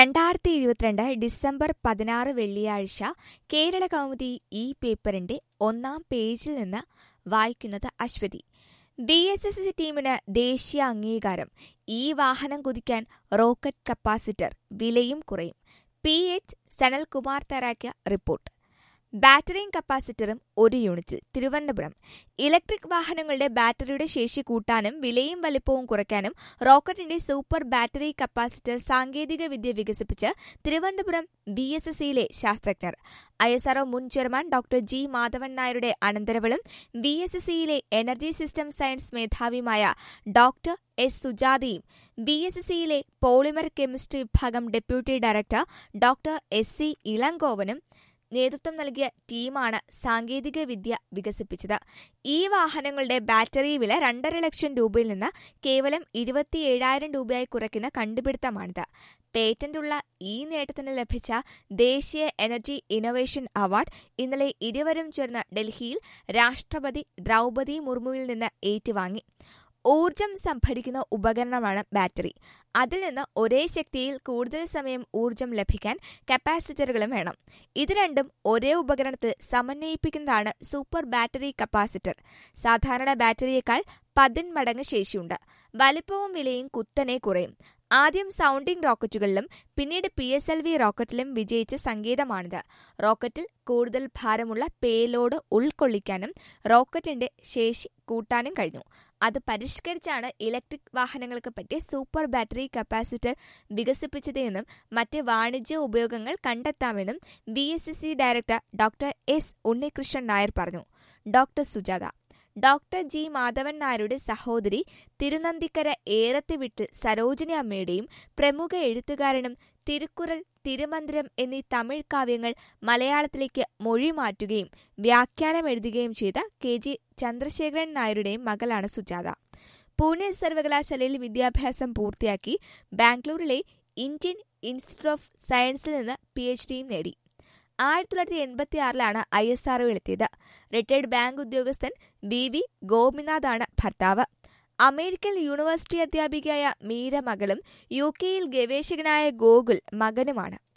രണ്ടായിരത്തി ഇരുപത്തിരണ്ട് ഡിസംബർ പതിനാറ് വെള്ളിയാഴ്ച കേരള കൗമുദി ഈ പേപ്പറിന്റെ ഒന്നാം പേജിൽ നിന്ന് വായിക്കുന്നത് Aswathy V S S C ടീമിന് ദേശീയ അംഗീകാരം ഈ വാഹനം കുതിക്കാൻ റോക്കറ്റ് കപ്പാസിറ്റർ വിലയും കുറയും പി എച്ച് സനൽകുമാർ തയ്യാറാക്കിയ റിപ്പോർട്ട് ബാറ്ററിയും കപ്പാസിറ്ററും ഒരു യൂണിറ്റിൽ തിരുവനന്തപുരം ഇലക്ട്രിക് വാഹനങ്ങളുടെ ബാറ്ററിയുടെ ശേഷി കൂട്ടാനും വിലയും വലിപ്പവും കുറയ്ക്കാനും റോക്കറ്റിന്റെ സൂപ്പർ ബാറ്ററി കപ്പാസിറ്റർ സാങ്കേതിക വിദ്യ വികസിപ്പിച്ച് തിരുവനന്തപുരം ബി എസ് എസ് സിയിലെ ശാസ്ത്രജ്ഞർ ഐ എസ് ആർഒ മുൻ ചെയർമാൻ ഡോക്ടർ ജി മാധവൻ നായരുടെ അനന്തരവളും ബി എസ് എസ് സിയിലെ എനർജി സിസ്റ്റം സയൻസ് മേധാവിയുമായ ഡോക്ടർ എസ് സുജാതയും ബി എസ് എസ് സിയിലെ പോളിമർ കെമിസ്ട്രി വിഭാഗം deputy director doctor S C ഇളങ്കോവനും നേതൃത്വം നൽകിയ ടീമാണ് സാങ്കേതിക വിദ്യ വികസിപ്പിച്ചത് ഈ വാഹനങ്ങളുടെ ബാറ്ററി വില രണ്ടര ലക്ഷം രൂപയിൽ നിന്ന് കേവലം ഇരുപത്തിയേഴായിരം രൂപയായി കുറയ്ക്കുന്ന കണ്ടുപിടുത്തമാണിത് പേറ്റന്റുള്ള ഈ നേട്ടത്തിന് ലഭിച്ച ദേശീയ എനർജി ഇന്നൊവേഷൻ അവാർഡ് ഇന്നലെ ഇരുവരും ചേർന്ന് ഡൽഹിയിൽ രാഷ്ട്രപതി ദ്രൗപദി മുർമുവിൽ നിന്ന് ഏറ്റുവാങ്ങി ഊർജം സംഭരിക്കുന്ന ഉപകരണമാണ് ബാറ്ററി അതിൽ നിന്ന് ഒരേ ശക്തിയിൽ കൂടുതൽ സമയം ഊർജം ലഭിക്കാൻ കപ്പാസിറ്ററുകളും വേണം ഇത് രണ്ടും ഒരേ ഉപകരണത്തിൽ സമന്വയിപ്പിക്കുന്നതാണ് സൂപ്പർ ബാറ്ററി കപ്പാസിറ്റർ സാധാരണ ബാറ്ററിയേക്കാൾ പതിന്മടങ്ങ് ശേഷിയുണ്ട് വലിപ്പവും വിലയും കുത്തനെ കുറയും ആദ്യം സൗണ്ടിംഗ് റോക്കറ്റുകളിലും പിന്നീട് പി എസ് എൽ വി റോക്കറ്റിലും വിജയിച്ച സങ്കേതമാണിത് റോക്കറ്റിൽ കൂടുതൽ ഭാരമുള്ള പേലോഡ് ഉൾക്കൊള്ളിക്കാനും റോക്കറ്റിന്റെ ശേഷി കൂട്ടാനും കഴിഞ്ഞു അത് പരിഷ്കരിച്ചാണ് ഇലക്ട്രിക് വാഹനങ്ങൾക്ക് പറ്റിയ സൂപ്പർ ബാറ്ററി കപ്പാസിറ്റർ വികസിപ്പിച്ചത് എന്നും മറ്റ് വാണിജ്യ ഉപയോഗങ്ങൾ കണ്ടെത്താമെന്നും V S S C director doctor S Unnikrishnan Nair പറഞ്ഞു doctor Sujatha doctor G Madhavan നായരുടെ സഹോദരി തിരുനന്തിക്കര ഏറത്തി വിട്ടിൽ സരോജിനി അമ്മയുടെയും പ്രമുഖ എഴുത്തുകാരനും തിരുക്കുറൽ തിരുമന്ദിരം എന്നീ തമിഴ് കാവ്യങ്ങൾ മലയാളത്തിലേക്ക് മൊഴി മാറ്റുകയും വ്യാഖ്യാനം എഴുതുകയും ചെയ്ത കെ ജി ചന്ദ്രശേഖരൻ നായരുടെയും മകളാണ് സുജാത പൂനെ സർവകലാശാലയിൽ വിദ്യാഭ്യാസം പൂർത്തിയാക്കി ബാംഗ്ലൂരിലെ ഇന്ത്യൻ ഇൻസ്റ്റിറ്റ്യൂട്ട് ഓഫ് സയൻസിൽ നിന്ന് പി എച്ച് ഡിയും നേടി ആയിരത്തി തൊള്ളായിരത്തി എൺപത്തി ആറിലാണ് ഐ എസ് ആർഒ എത്തിയത് റിട്ടയർഡ് ബാങ്ക് ഉദ്യോഗസ്ഥൻ ബി വി ഗോപിനാഥാണ് ഭർത്താവ് അമേരിക്കൻ യൂണിവേഴ്സിറ്റി അധ്യാപികയായ മീര മകളും യു കെയിൽ ഗവേഷകനായ ഗോകുൽ മകനുമാണ്